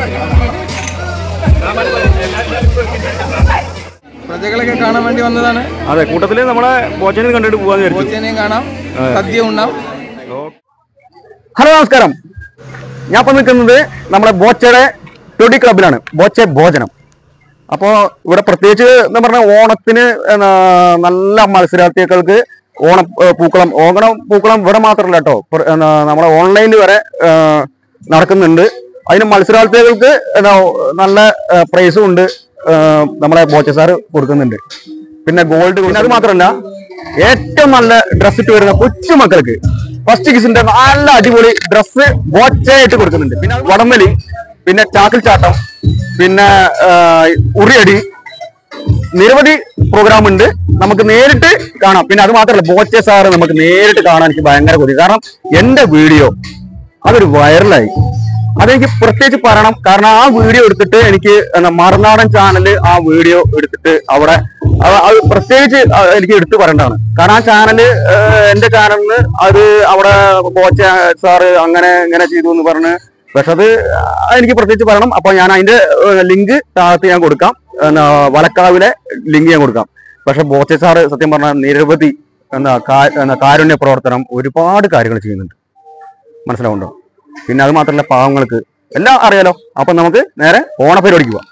പ്രജകളൊക്കെ കാണാൻ വേണ്ടി വന്നതാണ് അതെ കൂട്ടത്തില് നമ്മളെ ബോച്ചനെ കണ്ടിട്ട് പോവാന്ന് വിചാരിച്ചു കോച്ചേനെയും കാണാം സദ്യ ഉണ്ടാം ഹലോ നമസ്കാരം ഞാൻ ഇപ്പൊ നിൽക്കുന്നത് നമ്മുടെ ബോച്ചയുടെ ടൊടി ക്ലബിലാണ് ബോച്ച ഭോജനം അപ്പോൾ ഇവിടെ പ്രത്യേകിച്ച് എന്ന് പറഞ്ഞാൽ ഓണത്തിന് എന്നാ നല്ല മത്സരാർത്ഥികൾക്ക് ഓണ ഏ, പൂക്കളം ഓണം പൂക്കളം ഇവിടെ മാത്രമല്ല കേട്ടോ പ്ര- എന്നാ നമ്മുടെ ഓൺലൈനിൽ വരെ ഏ, നടക്കുന്നുണ്ട് അതിന് മത്സരാർത്ഥികൾക്ക് എന്നാ നല്ല പ്രൈസും ഉണ്ട് ഏ, നമ്മളെ ബോച്ച സാറ് കൊടുക്കുന്നുണ്ട് പിന്നെ ഗോൾഡ് പിന്നെ അത് മാത്രമല്ല ഏറ്റവും നല്ല ഡ്രസ് ഇട്ട് വരുന്ന കൊച്ചു മക്കൾക്ക് ഫസ്റ്റ് കിസിന്റെ നല്ല അടിപൊളി ഡ്രസ്സ് ബോച്ചയായിട്ട് കൊടുക്കുന്നുണ്ട് പിന്നെ വടംവലി പിന്നെ ചാക്കിൽ ചാട്ടം പിന്നെ ആ, ഉറിയടി നിരവധി പ്രോഗ്രാം ഉണ്ട് നമുക്ക് നേരിട്ട് കാണാം പിന്നെ അത് മാത്രമല്ല ബോച്ചെ സാറ് നമുക്ക് നേരിട്ട് കാണാൻ എനിക്ക് ഭയങ്കര കൊതി കാരണം എന്റെ വീഡിയോ അതൊരു വൈറലായി അതെനിക്ക് പ്രത്യേകിച്ച് പറയണം കാരണം ആ വീഡിയോ എടുത്തിട്ട് എനിക്ക് എന്താ മറുനാടൻ ചാനല് ആ വീഡിയോ എടുത്തിട്ട് അവിടെ അത് അത് പ്രത്യേകിച്ച് അഹ് എനിക്ക് എടുത്തു പറയേണ്ടതാണ് കാരണം ആ ചാനല് എന്റെ ചാനലിന് അത് അവിടെ ബോച്ച സാറ് അങ്ങനെ ഇങ്ങനെ ചെയ്തു എന്ന് പറഞ്ഞ് പക്ഷെ അത് എനിക്ക് പ്രത്യേകിച്ച് പറയണം അപ്പൊ ഞാൻ അതിന്റെ ലിങ്ക് താഴത്ത് ഞാൻ കൊടുക്കാം എന്നാ, വലക്കാവിലെ ലിങ്ക് ഞാൻ കൊടുക്കാം പക്ഷെ ബോച്ചെ സാറ് സത്യം പറഞ്ഞാൽ നിരവധി എന്താ കാ- എന്താ കാരുണ്യ പ്രവർത്തനം ഒരുപാട് കാര്യങ്ങൾ ചെയ്യുന്നുണ്ട് മനസ്സിലാവുണ്ടോ പിന്നെ അത് മാത്രമല്ല പാവങ്ങൾക്ക് എല്ലാം അറിയാലോ അപ്പൊ നമുക്ക് നേരെ ഓണപരിപാടിക്ക് പോവാം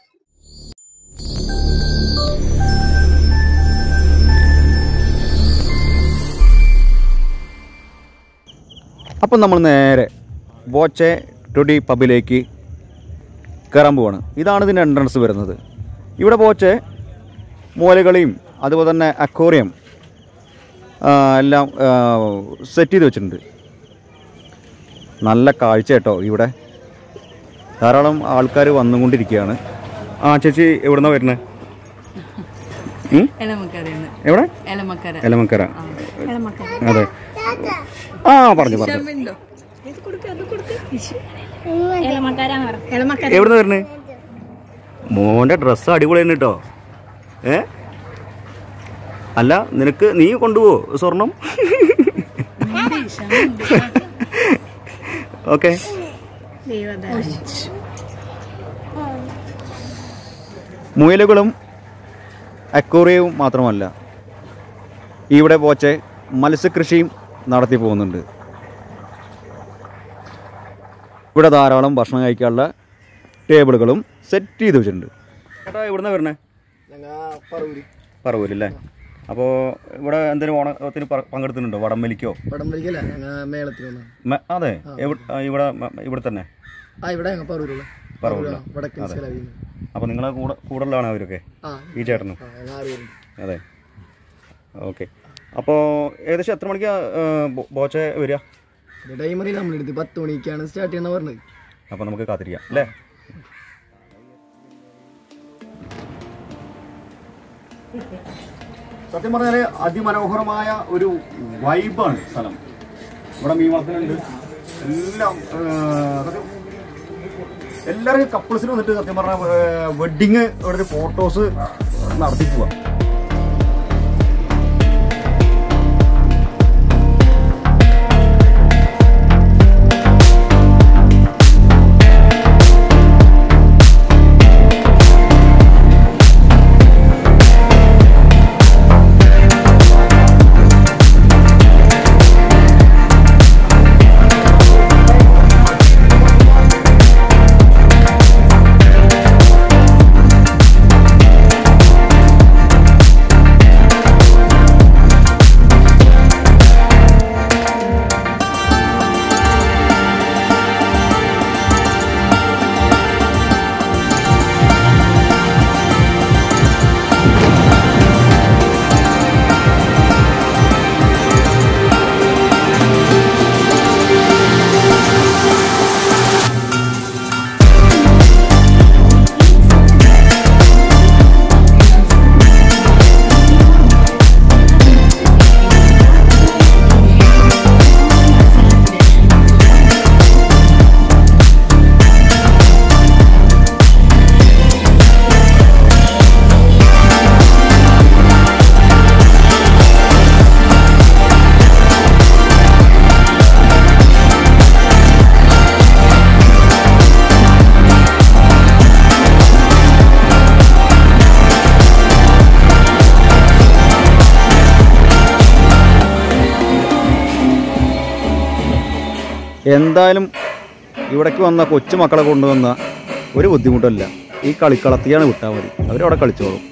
അപ്പം നമ്മൾ നേരെ ബോച്ചെ ടൊടി പബ്ബിലേക്ക് കയറാൻ പോവാണ് ഇതാണ് ഇതിൻ്റെ എൻട്രൻസ് വരുന്നത് ഇവിടെ ബോച്ചെ മൂലകളെയും അതുപോലെ തന്നെ അക്വേറിയം ആ, എല്ലാം സെറ്റ് ചെയ്ത് വെച്ചിട്ടുണ്ട് നല്ല കാഴ്ച കേട്ടോ ഇവിടെ ധാരാളം ആൾക്കാർ വന്നുകൊണ്ടിരിക്കുകയാണ് ആ ചേച്ചി എവിടുന്നാ വരുന്നത് എലമക്കരയാണ് എവിടെ എലമക്കര എലമക്കര അതെ ആ പറഞ്ഞു പറഞ്ഞു എവിടുന്ന് വരുന്നത് മോന്റെ ഡ്രസ്സ് അടിപൊളി തന്നെ കേട്ടോ ഏ അല്ല നിനക്ക് നീ കൊണ്ടുപോവോ സ്വർണം ഓക്കെ മുയലുകളും അക്വേറിയവും മാത്രമല്ല ഇവിടെ പോച്ച് മത്സ്യകൃഷിയും നടത്തി പോകുന്നുണ്ട് ഇവിടെ ധാരാളം ഭക്ഷണം കഴിക്കാനുള്ള ടേബിളുകളും സെറ്റ് ചെയ്ത് വെച്ചിട്ടുണ്ട് ചേട്ടാ ഇവിടുന്ന് വരണേ പറവൂരല്ലേ അപ്പോൾ ഇവിടെ എന്തെങ്കിലും ഓണത്തിന് പ- പങ്കെടുത്തിട്ടുണ്ടോ വടംവലിക്കോ വടംവലിക്കല്ല ഞങ്ങൾ മേളത്തിൽ വന്നു മെ- അതെ എവിടെ- ആ, ഇവിടെ മ- ഇവിടെ തന്നെ ആ ഇവിടെ ഞങ്ങൾ പറൂരുള്ള പറവൂരില്. വടക്കൻ സ്ഥലം അപ്പോൾ നിങ്ങളെ കൂടെ കൂടുതലാണ് അവരൊക്കെ ആ ഈ ചേട്ടനും ആ, ഞങ്ങൾ ആറ് പേരുണ്ട് അതെ ഓക്കെ അപ്പോൾ ഏകദേശം എത്ര മണിക്കാ ബോച്ച വരിക ഇത് ടൈം അറിയില്ല നമ്മളെടുത്ത് പത്ത് മണിക്കാണ് സ്റ്റാർട്ട് ചെയ്യണ പറഞ്ഞത് അപ്പോൾ നമുക്ക് കാത്തിരിക്കാം അല്ലേ സത്യം പറഞ്ഞാൽ അതിമനോഹരമായ ഒരു വൈബാണ് സ്ഥലം ഇവിടെ മീൻ വളർത്തലുണ്ട് എല്ലാം ആ, സത്യം എല്ലാവരും കപ്പിൾസിന് വന്നിട്ട് സത്യം പറഞ്ഞാൽ വെഡിങ് ഇവിടെ ഫോട്ടോസ് നടത്തി പോവാം എന്തായാലും ഇവിടേക്ക് വന്ന കൊച്ചു മക്കളെ കൊണ്ടുവന്ന ഒരു ബുദ്ധിമുട്ടല്ല ഈ കളിക്കളത്തിയാണ് വിട്ടാൽ മതി അവരവിടെ കളിച്ചോളും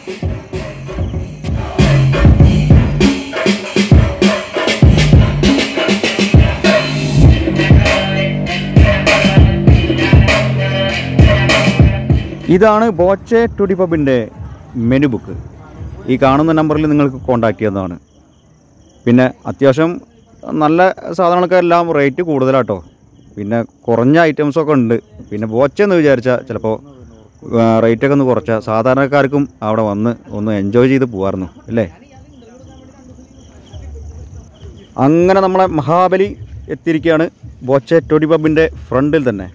ഇതാണ് ബോച്ചെ ടുഡി പബിൻ്റെ മെനു ബുക്ക് ഈ കാണുന്ന നമ്പറിൽ നിങ്ങൾക്ക് കോൺടാക്ട് ചെയ്യുന്നതാണ് പിന്നെ അത്യാവശ്യം നല്ല സാധനങ്ങളൊക്കെ എല്ലാം റേറ്റ് കൂടുതലാട്ടോ പിന്നെ കുറഞ്ഞ ഐറ്റംസൊക്കെ ഉണ്ട് പിന്നെ ബോച്ചെന്ന് വിചാരിച്ചാൽ ചിലപ്പോൾ റേറ്റൊക്കെ ഒന്ന് കുറച്ചാൽ സാധാരണക്കാർക്കും അവിടെ വന്ന് ഒന്ന് എൻജോയ് ചെയ്ത് പോകാമായിരുന്നു അല്ലേ അങ്ങനെ നമ്മളെ മഹാബലി എത്തിയിരിക്കുകയാണ് ബോച്ചെ ടൊടി പബിൻ്റെ ഫ്രണ്ടിൽ തന്നെ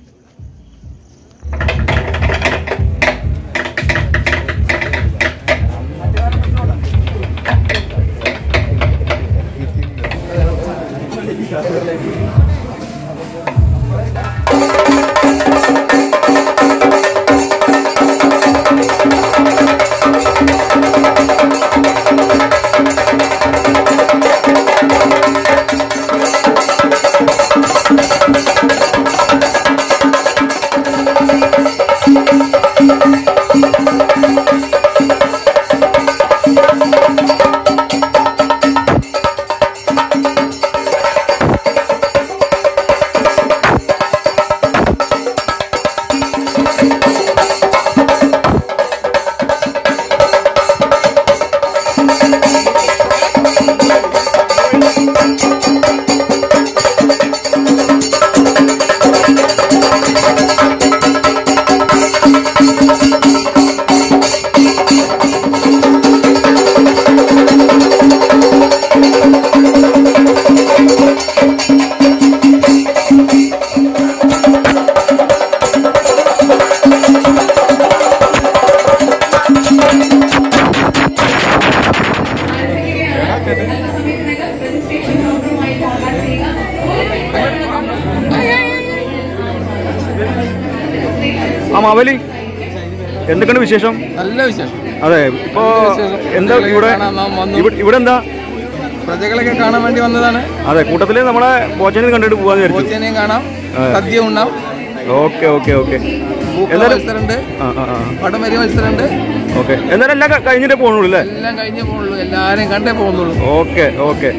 ആ മാവലി എന്തൊക്കെയാണ് വിശേഷം നല്ല വിശേഷം അതെ ഇപ്പോ എന്താ പ്രജകളെ ഇവിടെ കാണാൻ നാം വന്നു. ഇവിടെ ഇവിടെ എന്താ പ്രജകളൊക്കെ കാണാൻ വേണ്ടി വന്നതാണ് അതെ കൂട്ടത്തില് നമ്മളെ ബോച്ചനെ കണ്ടിട്ട് പോവാന്ന് വിചാരിച്ചു കോച്ചേനെയും കാണാം ആ. സദ്യ ഉണ്ടാവും ഓക്കെ ഓക്കെ ഓക്കെ പൂക്കള എന്തായാലും മത്സരമുണ്ട് ആ ആ ആ വടംവരി മത്സരമുണ്ട് ഓക്കെ എന്തായാലും എല്ലാം ക- കഴിഞ്ഞിട്ടേ പോകണുള്ളൂ അല്ലേ എല്ലാം കഴിഞ്ഞേ പോകുള്ളൂ എല്ലാരെയും കണ്ടേ പോകുന്നുള്ളൂ ഓക്കെ ഓക്കെ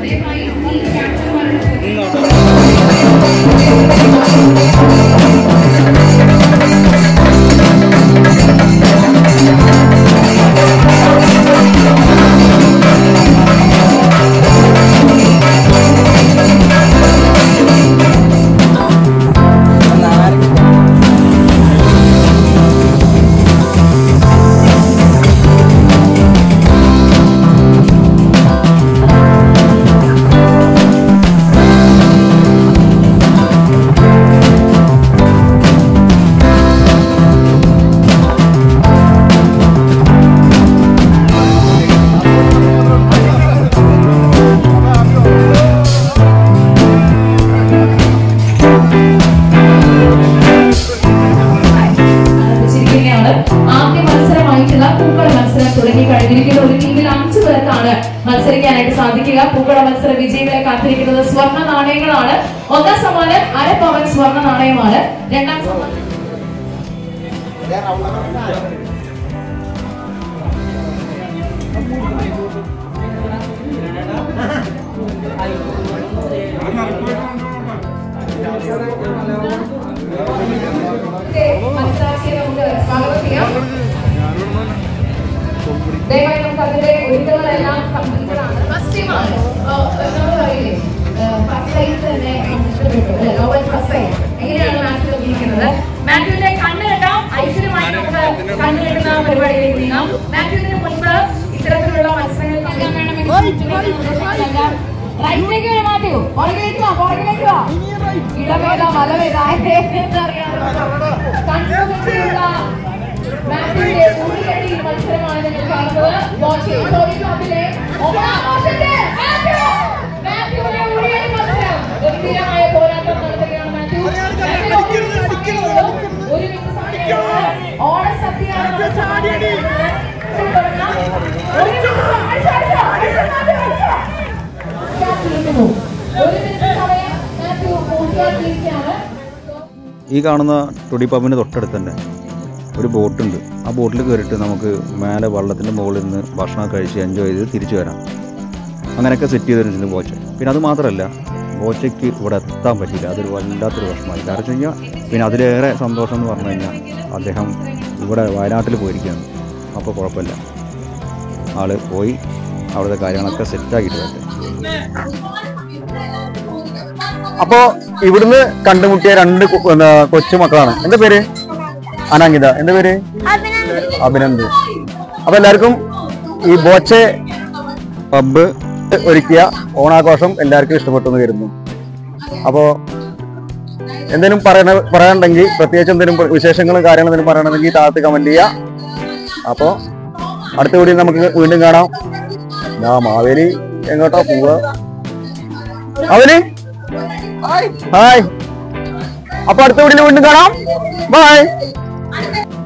ആരംഭിച്ചിരിക്കുകയാണ് ആദ്യ മത്സരമായിട്ടുള്ള പൂക്കള മത്സരം തുടങ്ങി കഴിഞ്ഞിരിക്കുന്ന ഒരു ടീമിൽ അഞ്ചു പേർക്കാണ് മത്സരിക്കാനായിട്ട് സാധിക്കുക പൂക്കള മത്സര വിജയികളെ കാത്തിരിക്കുന്നത് സ്വർണ്ണ നാണയങ്ങളാണ് ഒന്നാം സമ്മാനം അര പവൻ സ്വർണ്ണ നാണയമാണ് രണ്ടാം സമ്മാനം മത്സരാർത്ഥിയെ നമുക്ക് സ്വാഗതം ചെയ്യാം ദയവായി നമുക്ക് അതിന്റെ ഒരുക്കങ്ങളെല്ലാം കംപ്ലീറ്റഡ് ആണ് ഫസ്റ്റ് ടീമാണ് നമ്മൾ പറയില്ലേ ഫസ്റ്റ് സൈസ് തന്നെ നമുക്ക് ഇഷ്ടപ്പെട്ടു അല്ലെ ലോവൽ ഫസ്റ്റ് സൈസ് എങ്ങനെയാണ് മാത്യു ഇരിക്കുന്നത് മാത്യുവിന്റെ കണ്ണ് കെട്ടാം ഐശ്വര്യമായി നമുക്ക് കണ്ണ് കെട്ടുന്ന പരിപാടിയിലേക്ക് നീങ്ങാം മാത്യുവിന് മുൻപ് ഇത്തരത്തിലുള്ള മത്സരങ്ങൾ കളിക്കാൻ വേണമെങ്കിൽ റൈറ്റിലേക്ക് വരും മാത്യു പുറകിലേക്ക് വാ പുറകിലേക്ക് വാ ഇടവേദ വലവേദ എന്നറിയാതെ കണ്ണുകുട്ടിയുള്ള മാത്യുവിന്റെ ഉള്ളിലടി മത്സരമാണ് നിങ്ങൾ കാണുന്നത് വാച്ച് ക്ലബിലെ ഒന്നാം വർഷത്തെ മാത്യു മാത്യുവിന്റെ ഉള്ളിലടി മത്സരം ഗംഭീരമായ പോരാട്ടം നടത്തുകയാണ് മാത്യു മാത്യുവിന് ഒരു മിനിറ്റ് സമയമുള്ളൂ. ഒരു മിനിറ്റ് സമയമുള്ളൂ ഓണസദ്യയാണ് നമ്മൾ സമ്മാനിക്കുന്നത്. തുടങ്ങാം. ഒരു മിനിറ്റ് സമയം. അടിച്ചോ, അടിച്ചോ, അടിച്ചോ, മാത്യു, അടിച്ചോ. മാത്യു നിൽക്കുന്നു. ഒരു മിനിറ്റ് സമയം മാത്യു പൂർത്തിയാക്കി ഈ കാണുന്ന ടുഡി പബിൻ്റെ തൊട്ടടുത്ത് തന്നെ ഒരു ബോട്ടുണ്ട് ആ ബോട്ടിൽ കയറിയിട്ട് നമുക്ക് മേലെ വള്ളത്തിൻ്റെ മുകളിൽ നിന്ന് ഭക്ഷണം കഴിച്ച് എൻജോയ് ചെയ്ത് തിരിച്ചു വരാം അങ്ങനെയൊക്കെ സെറ്റ് ചെയ്തിട്ടുണ്ട് ബോച്ച പിന്നെ അത് മാത്രമല്ല ബോച്ചയ്ക്ക് ഇവിടെ എത്താൻ പറ്റില്ല അതൊരു വല്ലാത്തൊരു വിഷമമായി കാരണം വെച്ച് കഴിഞ്ഞാൽ പിന്നെ അതിലേറെ സന്തോഷം എന്ന് പറഞ്ഞു കഴിഞ്ഞാൽ അദ്ദേഹം ഇവിടെ വയനാട്ടിൽ പോയിരിക്കുകയാണ് അപ്പോൾ കുഴപ്പമില്ല ആള് പോയി അവിടുത്തെ കാര്യങ്ങളൊക്കെ സെറ്റാക്കിയിട്ട് വരട്ടെ അപ്പോ ഇവിടുന്ന് കണ്ടുമുട്ടിയ രണ്ട് കു- എന്താ, കൊച്ചു മക്കളാണ് എന്താ പേര് അനാങ്കിത എന്താ പേര് അഭിനന്ദ് അപ്പൊ എല്ലാവർക്കും ഈ ബോച്ചെ പബ്ബ് ഒരുക്കിയ ഓണാഘോഷം എല്ലാവർക്കും ഇഷ്ടപ്പെട്ടു എന്ന് കരുതുന്നു അപ്പോ എന്തെങ്കിലും പറയണ പറയാനുണ്ടെങ്കിൽ പ്രത്യേകിച്ച് എന്തെങ്കിലും വിശേഷങ്ങളും കാര്യങ്ങളും എന്തെങ്കിലും പറയണമെങ്കിൽ താഴത്ത് കമന്റ് ചെയ്യാം അപ്പോ അടുത്ത വീഡിയോ നമുക്ക് വീണ്ടും കാണാം ഞാൻ മാവേലി എങ്ങോട്ടാ പോവുക അവന് ഹായ് അപ്പൊ അടുത്ത വീഡിയോ വീണ്ടും കാണാം ബൈ